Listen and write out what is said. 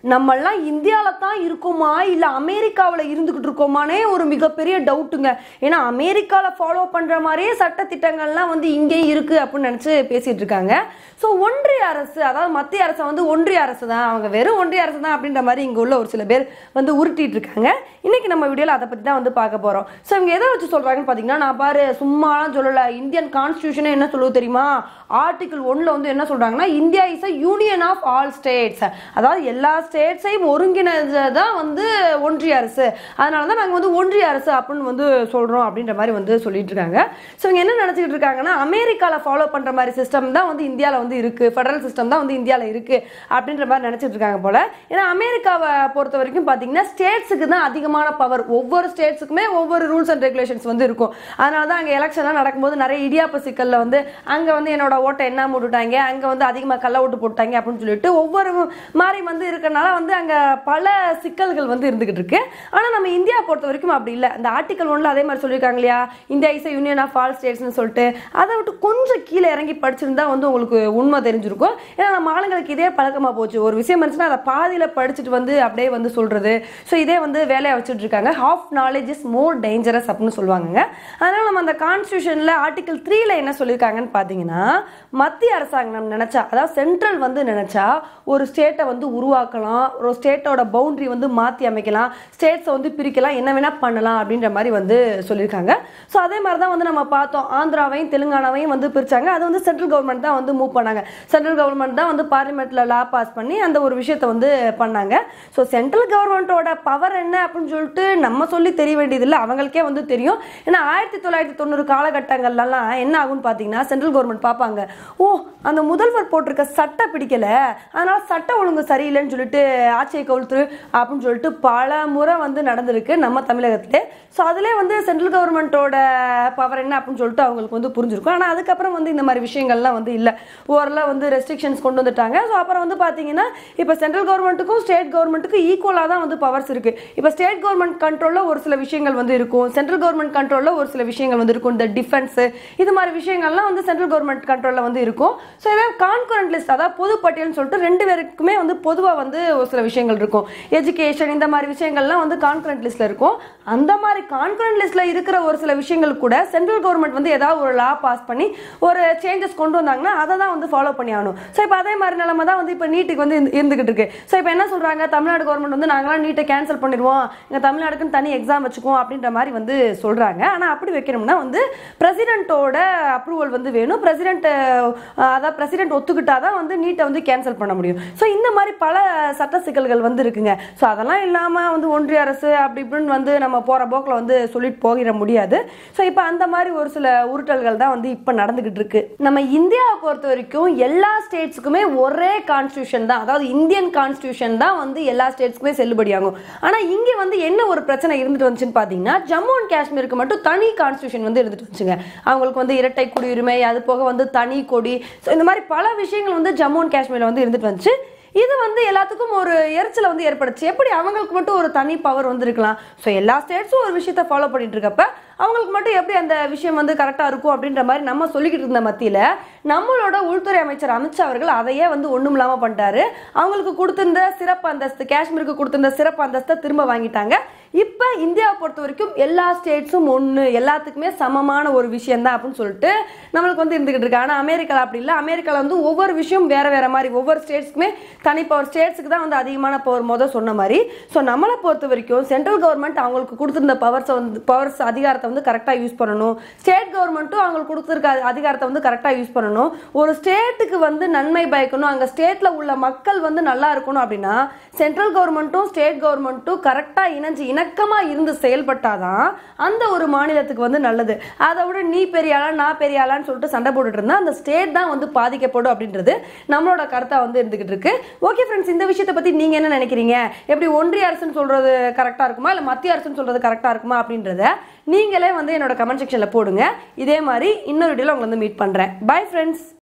நம்மெல்லாம் இந்தியாவில் தான் இருக்கோமா இல்லை அமெரிக்காவில் இருந்துக்கிட்டு இருக்கோமானே ஒரு மிகப்பெரிய டவுட்டுங்க ஏன்னா அமெரிக்காவில் ஃபாலோ பண்ணுற மாதிரியே சட்டத்திட்டங்கள்லாம் வந்து இங்கேயும் இருக்குது அப்படின்னு நினச்சி பேசிகிட்டு இருக்காங்க ஸோ ஒன்றிய அரசு அதாவது மத்திய அரசை வந்து ஒன்றிய அரசு தான் அவங்க வெறும் ஒன்றிய அரசு தான் அப்படின்ற மாதிரி இங்கே உள்ள ஒரு சில பேர் வந்து உருட்டிட்டு இருக்காங்க இன்னைக்கு நம்ம வீடியோவில் அதை பற்றி தான் வந்து பார்க்க போகிறோம் ஸோ இவங்க எதை வச்சு சொல்கிறாங்கன்னு பார்த்தீங்கன்னா நான் பாரு சும்மாலாம் சொல்லலை இந்தியன் கான்ஸ்டியூஷனே என்ன சொல்லுவது தெரியுமா ஆர்டிகிள் ஒன்றில் வந்து என்ன சொல்கிறாங்கன்னா India is a union of all states அதாவது எல்லா ஸ்டேட்ஸையும் ஒருங்கிணைந்தது தான் வந்து ஒன்றிய அரசு அதனால தான் நாங்கள் வந்து ஒன்றிய அரசு அப்படின்னு வந்து சொல்கிறோம் அப்படின்ற மாதிரி வந்து சொல்லிட்டு இருக்காங்க ஸோ இவங்க என்ன நினச்சிக்கிட்டு இருக்காங்கன்னா அமெரிக்காவில் ஃபாலோ பண்ணுற மாதிரி சிஸ்டம் தான் வந்து இந்தியாவில் வந்து இருக்குது ஃபெடரல் சிஸ்டம் தான் வந்து இந்தியாவில் இருக்குது அப்படின்ற மாதிரி நினச்சிட்டு இருக்காங்க போல ஏன்னா அமெரிக்காவை பொறுத்த வரைக்கும் பார்த்தீங்கன்னா ஸ்டேட்ஸுக்கு தான் அதிகமான பவர் ஒவ்வொரு ஸ்டேட்ஸுக்குமே ஒவ்வொரு ரூல்ஸ் அண்ட் ரெகுலேஷன்ஸ் வந்து இருக்கும் அதனால தான் அங்கே எலெக்ஷன்லாம் நடக்கும்போது நிறைய இடியாப்ப சிக்கலில் வந்து அங்கே வந்து என்னோட ஓட்டை என்ன போட்டுட்டாங்க அங்கே வந்து அதிகமாக கள்ள ஓட்டு போட்டாங்க அப்படின்னு சொல்லிட்டு ஒவ்வொரு மாதிரி வந்து இருக்கறனால வந்து அங்கே பல சிக்கல்கள் வந்து இருந்துகிட்டு இருக்கு ஆனால் நம்ம இந்தியா பொறுத்த வரைக்கும் அப்படி இல்லை இந்த ஆர்டிகல் ஒன்றில் அதே மாதிரி சொல்லியிருக்காங்க இல்லையா India is union of all ஸ்டேட்ஸ்னு சொல்லிட்டு அதை விட்டு கொஞ்சம் கீழே இறங்கி படிச்சிருந்தா வந்து உங்களுக்கு உண்மை தெரிஞ்சிருக்கும் ஏன்னா நம்ம ஆளுங்களுக்கு இதே பழக்கமாக போச்சு ஒரு விஷயம் இருந்துச்சுன்னா அதை பாதியில் படிச்சுட்டு வந்து அப்படியே வந்து சொல்கிறது ஸோ இதே வந்து வேலையை வச்சுட்டு இருக்காங்க half knowledge is more dangerous அப்படின்னு சொல்லுவாங்க அதனால் நம்ம அந்த கான்ஸ்டியூஷனில் ஆர்டிகல் த்ரீல என்ன சொல்லியிருக்காங்கன்னு பார்த்தீங்கன்னா மத்திய அரசாங்கம் நம்ம நினச்சா அதாவது சென்ட்ரல் வந்து நினச்சா ஒரு ஸ்டேட்டை வந்து உருவாக்கலாம் ஒரு ஸ்டேட்டோட பவுண்டரி வந்து மாற்றி அமைக்கலாம் ஸ்டேட்ஸை வந்து பிரிக்கலாம் என்ன வேணால் பண்ணலாம் அப்படின்ற மாதிரி வந்து சொல்லியிருக்காங்க ஸோ அதே மாதிரி தான் வந்து நம்ம பார்த்தோம் ஆந்திராவையும் தெலுங்கானாவையும் வந்து பிரிச்சாங்க அது வந்து சென்ட்ரல் கவர்மெண்ட் தான் வந்து மூவ் பண்ணாங்க சென்ட்ரல் கவர்மெண்ட் தான் வந்து பார்லிமெண்ட்டில் லா பாஸ் பண்ணி அந்த ஒரு விஷயத்தை வந்து பண்ணாங்க ஸோ சென்ட்ரல் கவர்மெண்ட்டோட பவர் என்ன அப்படின்னு சொல்லிட்டு நம்ம சொல்லி தெரிய வேண்டியதில்லை அவங்களுக்கே வந்து தெரியும் ஏன்னா ஆயிரத்தி தொள்ளாயிரத்தி தொண்ணூறு காலகட்டங்கள்லாம் என்ன ஆகும்னு பார்த்தீங்கன்னா சென்ட்ரல் கவர்மெண்ட் பார்ப்பாங்க ஓ அந்த முதல்வர் போட்டிருக்க சட்டை பிடிக்கல அதனால சட்ட ஒழுங்கு சரியில்லைன்னு சொல்லிட்டு ஆட்சியை கவுழ்த்து அப்படின்னு சொல்லிட்டு பல முறை வந்து நடந்திருக்கு நம்ம தமிழகத்திலே ஸோ அதிலே வந்து சென்ட்ரல் கவர்மெண்ட்டோட பவர் என்ன அப்படின்னு சொல்லிட்டு அவங்களுக்கு வந்து புரிஞ்சிருக்கும் ஆனால் அதுக்கப்புறம் வந்து இந்த மாதிரி விஷயங்கள்லாம் வந்து இல்லை ஓரளவு வந்து ரெஸ்ட்ரிக்ஷன்ஸ் கொண்டு வந்துட்டாங்க ஸோ அப்புறம் வந்து பார்த்தீங்கன்னா இப்போ சென்ட்ரல் கவர்மெண்ட்டுக்கும் ஸ்டேட் கவர்மெண்ட்டுக்கும் ஈக்குவலாக தான் வந்து பவர்ஸ் இருக்குது இப்போ ஸ்டேட் கவர்மெண்ட் கண்ட்ரோலில் ஒரு சில விஷயங்கள் வந்து இருக்கும் சென்ட்ரல் கவர்மெண்ட் கண்ட்ரோலில் ஒரு சில விஷயங்கள் வந்து இருக்கும் இந்த டிஃபென்ஸு இது மாதிரி விஷயங்கள்லாம் வந்து சென்ட்ரல் கவர்மெண்ட் கண்ட்ரோலில் வந்து இருக்கும் ஸோ இதே கான்கரண்ட் லிஸ்ட் அதாவது பொது பட்டியல்னு சொல்லிட்டு ரெண்டு பேருக்குமே வந்து பொதுவாக வந்து ஒரு சில விஷயங்கள் இருக்கும் எஜுகேஷன் இந்த மாதிரி விஷயங்கள்லாம் வந்து கான்கரண்ட் லிஸ்ட்டில் இருக்கும் அந்த மாதிரி கான்கரண்ட் லிஸ்ட்டில் இருக்கிற ஒரு சில விஷயங்கள் கூட சென்ட்ரல் கவர்மெண்ட் வந்து ஏதாவது ஒரு லா பாஸ் பண்ணி ஒரு சேஞ்சஸ் கொண்டு வந்தாங்கன்னா அதை தான் வந்து ஃபாலோ பண்ணி ஆகணும் ஸோ இப்போ அதே மாதிரி நிலமை தான் வந்து இப்போ நீட்டுக்கு வந்து இருந்து- இருந்துகிட்டு இருக்கு ஸோ இப்போ என்ன சொல்கிறாங்க தமிழ்நாடு கவர்மெண்ட் வந்து நாங்களாம் நீட்டை கேன்சல் பண்ணிடுவோம் எங்கள் தமிழ்நாடுக்குன்னு தனி எக்ஸாம் வச்சுக்குவோம் அப்படின்ற மாதிரி வந்து சொல்கிறாங்க ஆனால் அப்படி வைக்கணும்னா வந்து பிரசிடென்ட்டோட அப்ரூவல் வந்து வேணும் பிரசிடென்ட் அதாவது பிரசிடென்ட் ஒத்துக்கிட்டா தான் வந்து நீட்டை வந்து கேன்சல் பண்ண முடியும் ஸோ இந்த மாதிரி பல சட்ட சிக்கல்கள் வந்து இருக்குங்க ஸோ அதெல்லாம் இல்லாமல் வந்து ஒன்றிய அரசு அப்படி இப்படின்னு வந்து நம்ம போகிற போக்கில் வந்து சொல்லிட்டு போகிட முடியாது ஸோ இப்போ அந்த மாதிரி ஒரு சில உருட்டல்கள் தான் வந்து இப்போ நடந்துகிட்டு இருக்கு நம்ம இந்தியாவை பொறுத்த வரைக்கும் எல்லா ஸ்டேட்ஸுக்குமே ஒரே கான்ஸ்டியூஷன் தான் அதாவது இந்தியன் கான்ஸ்டியூஷன் தான் வந்து எல்லா ஸ்டேட்ஸ்க்குமே செல்லுபடியாகும் ஆனால் இங்கே வந்து என்ன ஒரு பிரச்சனை இருந்துட்டு வந்துச்சுன்னு பார்த்தீங்கன்னா ஜம்மு அண்ட் காஷ்மீருக்கு மட்டும் தனி கான்ஸ்டியூஷன் வந்து இருந்துட்டு வந்துச்சுங்க அவங்களுக்கு வந்து இரட்டை குடியுரிமை அது போக வந்து தனி கொடி ஸோ இந்த மாதிரி பல விஷயங்கள் வந்து ஜம்மு அண்ட் காஷ்மீரில் வந்து இருந்துட்டு வந்துச்சு இது வந்து எல்லாத்துக்கும் ஒரு எரிச்சலை வந்து ஏற்படுச்சு எப்படி அவங்களுக்கு மட்டும் ஒரு தனி பவர் வந்து இருக்கலாம் ஸோ எல்லா ஸ்டேட்ஸும் ஒரு விஷயத்த ஃபாலோ பண்ணிட்டு இருக்கப்ப அவங்களுக்கு மட்டும் எப்படி அந்த விஷயம் வந்து கரெக்டாக இருக்கும் அப்படின்ற மாதிரி நம்ம சொல்லிக்கிட்டு இருந்த மத்தியில் நம்மளோட உள்துறை அமைச்சர் அமித்ஷா அவர்கள் அதையே வந்து ஒன்றும் இல்லாமல் பண்ணிட்டாரு அவங்களுக்கு கொடுத்திருந்த சிறப்பு அந்தஸ்து காஷ்மீருக்கு கொடுத்திருந்த சிறப்பு அந்தஸ்தை திரும்ப வாங்கிட்டாங்க இப்போ இந்தியாவை பொறுத்த வரைக்கும் எல்லா ஸ்டேட்ஸும் ஒன்று எல்லாத்துக்குமே சமமான ஒரு விஷயம் தான் அப்படின்னு சொல்லிட்டு நம்மளுக்கு வந்து இருந்துகிட்டு இருக்கு ஆனால் அமெரிக்காவில் அப்படி இல்லை அமெரிக்காவில் வந்து ஒவ்வொரு விஷயம் வேற வேற மாதிரி ஒவ்வொரு ஸ்டேட்ஸ்க்குமே தனி பவர் ஸ்டேட்ஸுக்கு தான் வந்து அதிகமான பவர் மொதல் சொன்ன மாதிரி ஸோ நம்மளை பொறுத்த வரைக்கும் சென்ட்ரல் கவர்மெண்ட் அவங்களுக்கு கொடுத்திருந்த பவர்ஸை வந்து பவர்ஸ் அதிகாரத்தை வந்து கரெக்டாக யூஸ் பண்ணணும் ஸ்டேட் கவர்மெண்ட்டும் அவங்களுக்கு கொடுத்துருக்க அதிகாரத்தை வந்து கரெக்டாக யூஸ் பண்ணணும் ஒரு ஸ்டேட்டுக்கு வந்து நன்மை பயக்கணும் அங்கே ஸ்டேட்டில் உள்ள மக்கள் வந்து நல்லா இருக்கணும் அப்படின்னா சென்ட்ரல் கவர்மெண்ட்டும் ஸ்டேட் கவர்மெண்ட்டும் கரெக்டாக இணைஞ்சு இணக்கமாக இருந்து செயல்பட்டாதான் அந்த ஒரு மாநிலத்துக்கு வந்து நல்லது அதை விட நீ பெரிய ஆளா நான் பெரிய ஆளான்னு சொல்லிட்டு சண்டை போட்டுட்டு இருந்தா அந்த ஸ்டேட் தான் வந்து பாதிக்கப்படும் அப்படின்றது நம்மளோட கருத்தா வந்து இருந்துகிட்டு இருக்கு ஓகே ஃப்ரெண்ட்ஸ் இந்த விஷயத்தை பத்தி நீங்க என்ன நினைக்கிறீங்க எப்படி ஒன்றிய அரசுன்னு சொல்றது கரெக்டா இருக்குமா இல்ல மத்திய அரசுன்னு சொல்றது கரெக்டா இருக்குமா அப்படின்றத நீங்களே வந்து என்னோட கமெண்ட் செக்ஷன்ல போடுங்க இதே மாதிரி இன்னொரு வீடியோல உங்களை வந்து மீட் பண்றேன் பை ஃப்ரெண்ட்ஸ்